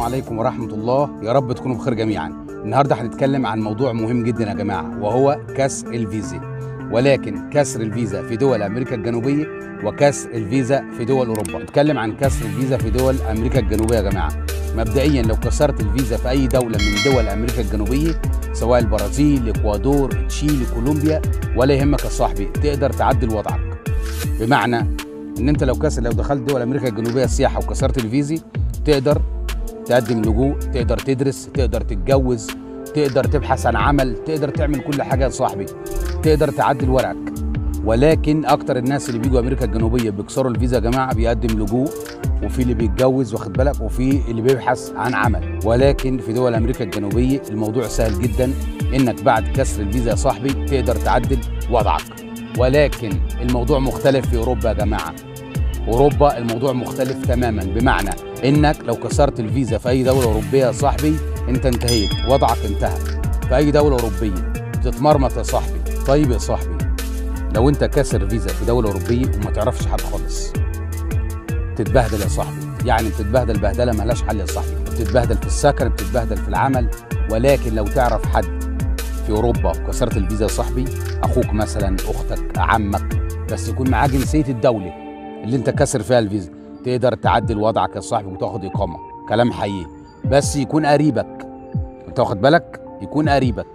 عليكم ورحمة الله يا رب تكونوا بخير جميعا النهاردة هنتكلم عن موضوع مهم جدا يا جماعة وهو كسر الفيزا ولكن كسر الفيزا في دول أمريكا الجنوبية وكسر الفيزا في دول أوروبا نتكلم عن كسر الفيزا في دول أمريكا الجنوبية يا جماعة مبدئيا لو كسرت الفيزا في أي دولة من دول أمريكا الجنوبية سواء البرازيل الإكوادور تشيلي كولومبيا ولا يهمك يا صاحبي تقدر تعدل وضعك بمعنى ان انت لو كسر لو دخلت دول امريكا الجنوبيه السياحه وكسرت الفيزي تقدر تقدم لجوء تقدر تدرس تقدر تتجوز تقدر تبحث عن عمل تقدر تعمل كل حاجه يا صاحبي تقدر تعدل ورقك ولكن اكتر الناس اللي بيجوا امريكا الجنوبيه بيكسروا الفيزا يا جماعه بيقدم لجوء وفي اللي بيتجوز واخد بالك وفي اللي بيبحث عن عمل ولكن في دول امريكا الجنوبيه الموضوع سهل جدا انك بعد كسر الفيزا يا صاحبي تقدر تعدل وضعك ولكن الموضوع مختلف في اوروبا يا جماعه اوروبا الموضوع مختلف تماما بمعنى انك لو كسرت الفيزا في اي دوله اوروبيه يا صاحبي انت انتهيت وضعك انتهى في اي دوله اوروبيه بتتمرمط يا صاحبي طيب يا صاحبي لو انت كسر فيزا في دوله اوروبيه وما تعرفش حد خالص تتبهدل يا صاحبي يعني بتتبهدل بهدله ملهاش حل يا صاحبي بتتبهدل في السكن بتتبهدل في العمل ولكن لو تعرف حد في اوروبا وكسرت الفيزا يا صاحبي اخوك مثلا اختك عمك بس يكون معاه جنسيه الدوله اللي انت كسر فيها الفيزا تقدر تعدل وضعك يا صاحبي وتاخد اقامه كلام حقيقي بس يكون قريبك انت واخد بالك يكون قريبك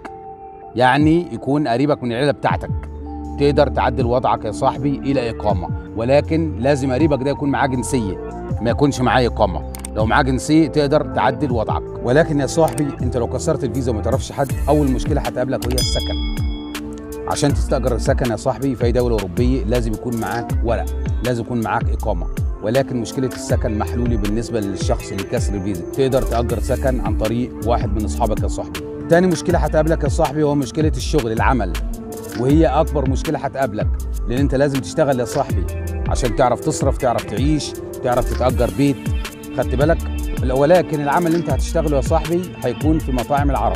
يعني يكون قريبك من العيله بتاعتك تقدر تعدل وضعك يا صاحبي الى اقامه ولكن لازم قريبك ده يكون معاه جنسيه ما يكونش معاه اقامه لو معاه جنسيه تقدر تعدل وضعك ولكن يا صاحبي انت لو كسرت الفيزا وما تعرفش حد اول مشكله هتقابلك وهي السكن عشان تستاجر سكن يا صاحبي في اي دوله اوروبيه لازم يكون معاك ورق لازم يكون معاك اقامه ولكن مشكله السكن محلوله بالنسبه للشخص اللي كسر الفيزا تقدر تاجر سكن عن طريق واحد من اصحابك يا صاحبي تاني مشكله هتقابلك يا صاحبي هو مشكله الشغل العمل وهي اكبر مشكله هتقابلك لان انت لازم تشتغل يا صاحبي عشان تعرف تصرف تعرف تعيش تعرف تتاجر بيت خدت بالك ولكن العمل اللي انت هتشتغله يا صاحبي هيكون في مطاعم العرب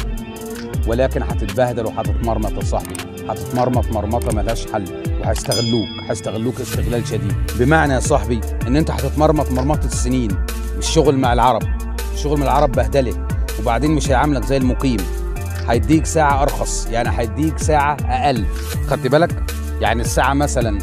ولكن هتتبهدل وهتتمرمط يا صاحبي هتتمرمط مرمطه ملهاش حل وهيستغلوك هيستغلوك استغلال شديد بمعنى يا صاحبي ان انت هتتمرمط مرمطه السنين الشغل مع العرب الشغل مع العرب بهدله وبعدين مش هيعاملك زي المقيم هيديك ساعه ارخص يعني هيديك ساعه اقل خدت بالك يعني الساعه مثلا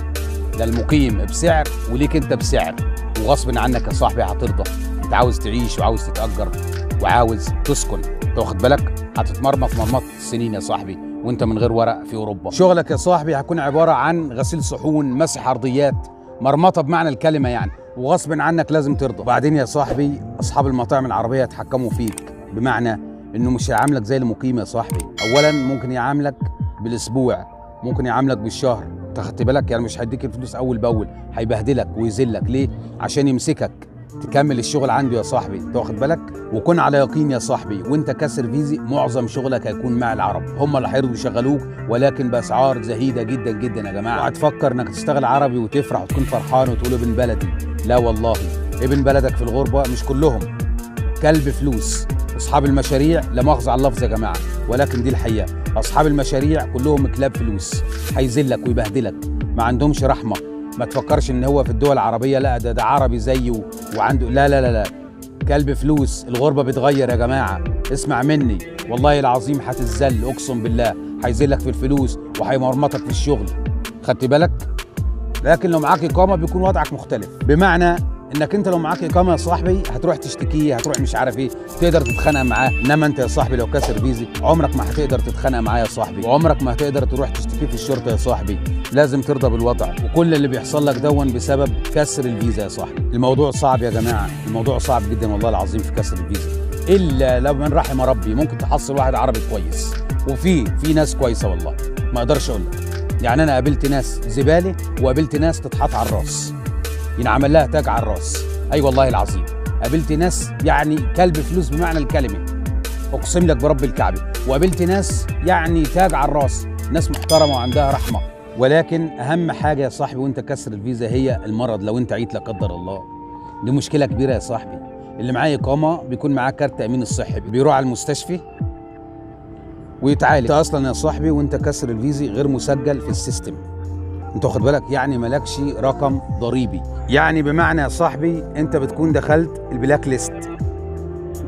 للمقيم بسعر وليك انت بسعر وغصب عنك يا صاحبي هترضى انت عاوز تعيش وعاوز تتاجر وعاوز تسكن انت واخد بالك هتتمرمط مرمطه السنين يا صاحبي وانت من غير ورق في اوروبا شغلك يا صاحبي هيكون عباره عن غسيل صحون مسح ارضيات مرمطه بمعنى الكلمه يعني وغصب عنك لازم ترضى بعدين يا صاحبي اصحاب المطاعم العربيه يتحكموا فيك بمعنى انه مش هيعاملك زي المقيم يا صاحبي اولا ممكن يعاملك بالاسبوع ممكن يعاملك بالشهر انت خدت بالك يعني مش هيديك الفلوس اول باول هيبهدلك ويذلك ليه عشان يمسكك تكمل الشغل عنده يا صاحبي انت واخد بالك وكن على يقين يا صاحبي وانت كسر فيزي معظم شغلك هيكون مع العرب هم اللي هيرضوا يشغلوك ولكن باسعار زهيده جدا جدا يا جماعه وهتفكر انك تشتغل عربي وتفرح وتكون فرحان وتقول ابن بلدي لا والله ابن بلدك في الغربه مش كلهم كلب فلوس اصحاب المشاريع لا مؤاخذه على اللفظ يا جماعه ولكن دي الحقيقه اصحاب المشاريع كلهم كلاب فلوس هيذلك ويبهدلك ما عندهمش رحمه ما تفكرش ان هو في الدول العربيه لا ده ده عربي زيه وعنده لا لا لا لا كلب فلوس الغربه بتغير يا جماعه اسمع مني والله العظيم هتتذل اقسم بالله هيذلك في الفلوس وهيمرمطك في الشغل خدت بالك لكن لو معاك اقامه بيكون وضعك مختلف بمعنى انك انت لو معاك اقامه يا صاحبي هتروح تشتكيه هتروح مش عارف ايه تقدر تتخانق معاه انما انت يا صاحبي لو كسر فيزي عمرك ما هتقدر تتخانق معاه يا صاحبي وعمرك ما هتقدر تروح تشتكيه في الشرطه يا صاحبي لازم ترضى بالوضع وكل اللي بيحصل لك دون بسبب كسر الفيزا يا صاحبي الموضوع صعب يا جماعه الموضوع صعب جدا والله العظيم في كسر الفيزا الا لو من رحم ربي ممكن تحصل واحد عربي كويس وفي في ناس كويسه والله ما اقدرش اقول لك يعني انا قابلت ناس زباله وقابلت ناس تتحط على الراس ينعمل لها تاج على الراس اي أيوة والله العظيم قابلت ناس يعني كلب فلوس بمعنى الكلمه اقسم لك برب الكعبه وقابلت ناس يعني تاج على الراس ناس محترمه وعندها رحمه ولكن اهم حاجه يا صاحبي وانت كسر الفيزا هي المرض لو انت عيت لا قدر الله دي مشكله كبيره يا صاحبي اللي معاه اقامه بيكون معاه كارت تامين الصحي بيروح على المستشفى ويتعالج انت اصلا يا صاحبي وانت كسر الفيزي غير مسجل في السيستم انت واخد بالك يعني مالكش رقم ضريبي يعني بمعنى يا صاحبي انت بتكون دخلت البلاك ليست انت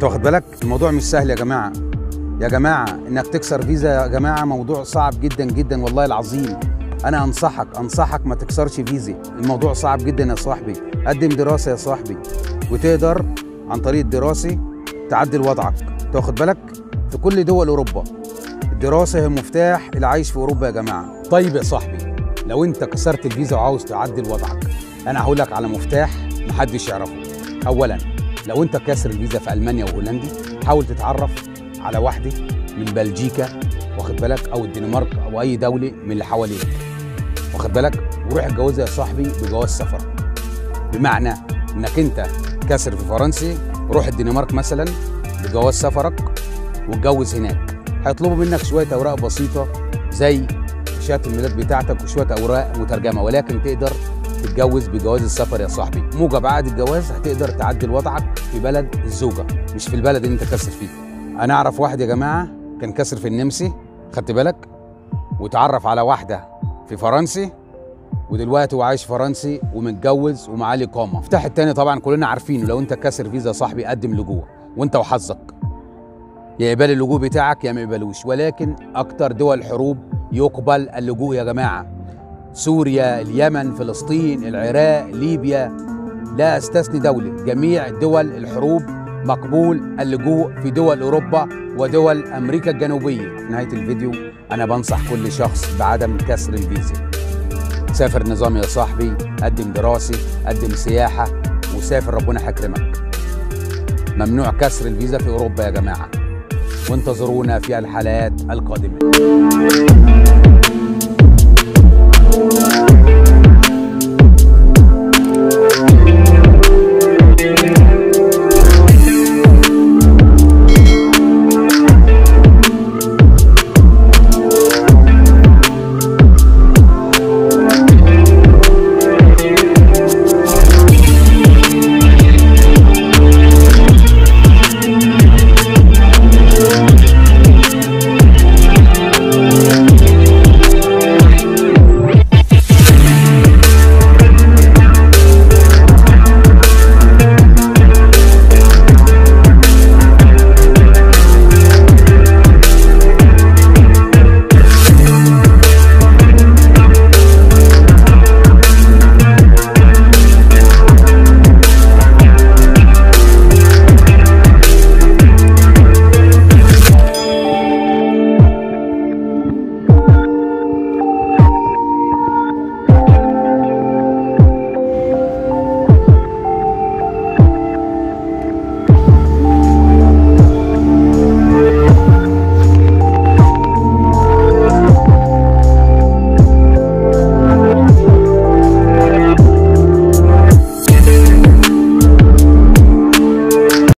انت واخد بالك الموضوع مش سهل يا جماعه يا جماعه انك تكسر فيزا يا جماعه موضوع صعب جدا جدا والله العظيم انا انصحك انصحك ما تكسرش فيزا الموضوع صعب جدا يا صاحبي قدم دراسه يا صاحبي وتقدر عن طريق الدراسي تعدل وضعك انت واخد بالك في كل دول اوروبا الدراسه هي مفتاح العيش في اوروبا يا جماعه طيب يا صاحبي لو انت كسرت الفيزا وعاوز تعدل وضعك انا هقول لك على مفتاح محدش يعرفه اولا لو انت كاسر الفيزا في المانيا وهولندي حاول تتعرف على واحده من بلجيكا واخد بالك او الدنمارك او اي دوله من اللي حواليك واخد بالك وروح اتجوزها يا صاحبي بجواز سفر بمعنى انك انت كاسر في فرنسي روح الدنمارك مثلا بجواز سفرك واتجوز هناك هيطلبوا منك شويه اوراق بسيطه زي شهاده الميلاد بتاعتك وشويه اوراق مترجمه ولكن تقدر تتجوز بجواز السفر يا صاحبي موجب عقد الجواز هتقدر تعدل وضعك في بلد الزوجه مش في البلد اللي انت كاسر فيه انا اعرف واحد يا جماعه كان كاسر في النمسي خدت بالك وتعرف على واحده في فرنسي ودلوقتي هو عايش فرنسي ومتجوز ومعاه الاقامه المفتاح التاني طبعا كلنا عارفينه لو انت كاسر فيزا يا صاحبي قدم لجوء وانت وحظك يا يقبل اللجوء بتاعك يا ما يقبلوش ولكن اكتر دول الحروب يقبل اللجوء يا جماعه سوريا اليمن فلسطين العراق ليبيا لا استثني دوله جميع دول الحروب مقبول اللجوء في دول اوروبا ودول امريكا الجنوبيه في نهايه الفيديو انا بنصح كل شخص بعدم كسر الفيزا سافر نظام يا صاحبي قدم دراسي قدم سياحه وسافر ربنا هيكرمك ممنوع كسر الفيزا في اوروبا يا جماعه وانتظرونا في الحلقات القادمه